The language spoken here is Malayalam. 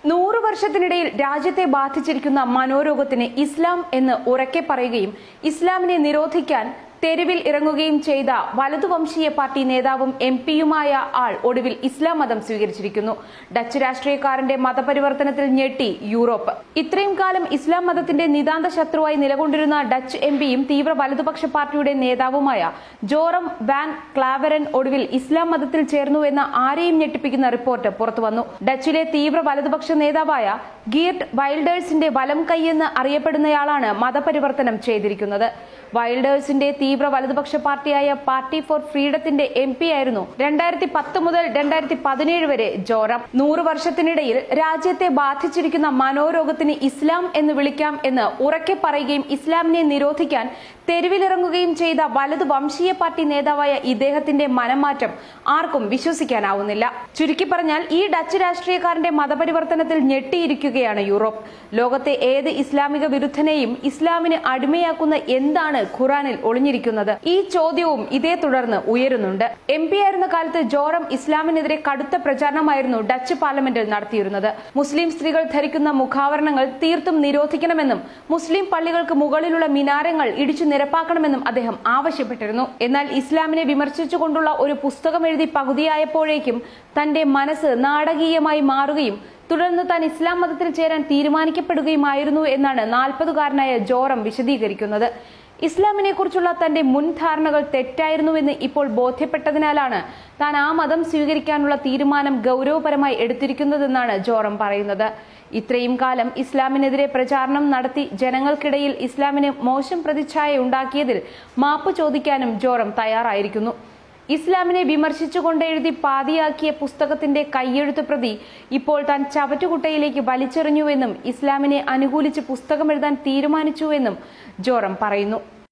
നൂറു വർഷത്തിനിടയിൽ രാജ്യത്തെ ബാധിച്ചിരിക്കുന്ന മനോരോഗത്തിന് ഇസ്ലാം എന്ന് ഉറക്കെ പറയുകയും ഇസ്ലാമിനെ നിരോധിക്കാൻ തെരുവിൽ ഇറങ്ങുകയും ചെയ്ത വലതുവംശീയ പാർട്ടി നേതാവും എം പിയുമായ ആൾ ഒടുവിൽ ഇസ്ലാം മതം സ്വീകരിച്ചിരിക്കുന്നു ഡച്ച് രാഷ്ട്രീയക്കാരന്റെ മതപരിവർത്തനത്തിൽ ഞെട്ടി യൂറോപ്പ് ഇത്രയും കാലം ഇസ്ലാം മതത്തിന്റെ നിതാന്ത ശത്രുവായി നിലകൊണ്ടിരുന്ന ഡച്ച് എം പിയും തീവ്ര വലതുപക്ഷ പാർട്ടിയുടെ നേതാവുമായ ജോറം വാൻ ക്ലാവരൻ ഒടുവിൽ ഇസ്ലാം മതത്തിൽ ചേർന്നുവെന്ന ആരെയും ഞെട്ടിപ്പിക്കുന്ന റിപ്പോർട്ട് പുറത്തുവന്നു ഡച്ചിലെ തീവ്ര വലതുപക്ഷ നേതാവായ ഗീർട്ട് വൈൽഡേഴ്സിന്റെ വലം കൈയെന്ന് അറിയപ്പെടുന്നയാളാണ് മതപരിവർത്തനം ചെയ്തിരിക്കുന്നത് വൈൽഡേഴ്സിന്റെ തീവ്ര വലതുപക്ഷ പാർട്ടിയായ പാർട്ടി ഫോർ ഫ്രീഡത്തിന്റെ എം പി ആയിരുന്നു രണ്ടായിരത്തി പത്ത് മുതൽ രണ്ടായിരത്തി പതിനേഴ് വരെ ജോറം നൂറ് വർഷത്തിനിടയിൽ രാജ്യത്തെ ബാധിച്ചിരിക്കുന്ന മനോരോഗത്തിന് ഇസ്ലാം എന്ന് വിളിക്കാം എന്ന് ഉറക്കെ പറയുകയും ഇസ്ലാമിനെ നിരോധിക്കാൻ തെരുവിലിറങ്ങുകയും ചെയ്ത വലതു വംശീയ പാർട്ടി നേതാവായ ഇദ്ദേഹത്തിന്റെ മനംമാറ്റം ആർക്കും വിശ്വസിക്കാനാവുന്നില്ല ചുരുക്കി പറഞ്ഞാൽ ഈ ഡച്ച് രാഷ്ട്രീയക്കാരന്റെ മതപരിവർത്തനത്തിൽ ഞെട്ടിയിരിക്കുകയാണ് യൂറോപ്പ് ലോകത്തെ ഏത് ഇസ്ലാമിക വിരുദ്ധനെയും ഇസ്ലാമിന് അടിമയാക്കുന്ന എന്താണ് ഖുറാനിൽ ഒളിഞ്ഞിരിക്കുന്നത് ഈ ചോദ്യവും ഇതേ തുടർന്ന് ഉയരുന്നുണ്ട് എം പി ആയിരുന്ന കാലത്ത് ജോറം ഇസ്ലാമിനെതിരെ കടുത്ത പ്രചാരണമായിരുന്നു ഡച്ച് പാർലമെന്റിൽ നടത്തിയിരുന്നത് മുസ്ലിം സ്ത്രീകൾ ധരിക്കുന്ന മുഖാവരണങ്ങൾ തീർത്തും നിരോധിക്കണമെന്നും മുസ്ലിം പള്ളികൾക്ക് മുകളിലുള്ള മിനാരങ്ങൾ ഇടിച്ചു നിരപ്പാക്കണമെന്നും അദ്ദേഹം ആവശ്യപ്പെട്ടിരുന്നു എന്നാൽ ഇസ്ലാമിനെ വിമർശിച്ചുകൊണ്ടുള്ള ഒരു പുസ്തകം എഴുതി പകുതിയായപ്പോഴേക്കും തന്റെ മനസ്സ് നാടകീയമായി മാറുകയും തുടർന്ന് താൻ ഇസ്ലാം മതത്തിൽ ചേരാൻ തീരുമാനിക്കപ്പെടുകയുമായിരുന്നു എന്നാണ് നാൽപ്പതുകാരനായ ജോറം വിശദീകരിക്കുന്നത് ഇസ്ലാമിനെ കുറിച്ചുള്ള തന്റെ മുൻധാരണകൾ തെറ്റായിരുന്നുവെന്ന് ഇപ്പോൾ ബോധ്യപ്പെട്ടതിനാലാണ് താൻ ആ മതം സ്വീകരിക്കാനുള്ള തീരുമാനം ഗൗരവപരമായി എടുത്തിരിക്കുന്നതെന്നാണ് ജോറം പറയുന്നത് ഇത്രയും കാലം ഇസ്ലാമിനെതിരെ പ്രചാരണം നടത്തി ജനങ്ങൾക്കിടയിൽ ഇസ്ലാമിന് മോശം പ്രതിച്ഛായ ഉണ്ടാക്കിയതിൽ മാപ്പ് ചോദിക്കാനും ജോറം തയ്യാറായിരിക്കുന്നു ഇസ്ലാമിനെ വിമർശിച്ചുകൊണ്ട് എഴുതി പാതിയാക്കിയ പുസ്തകത്തിന്റെ കയ്യെഴുത്ത് പ്രതി ഇപ്പോൾ താൻ ചവറ്റുകുട്ടയിലേക്ക് വലിച്ചെറിഞ്ഞുവെന്നും ഇസ്ലാമിനെ അനുകൂലിച്ച് പുസ്തകം എഴുതാൻ തീരുമാനിച്ചുവെന്നും ജോറം പറയുന്നു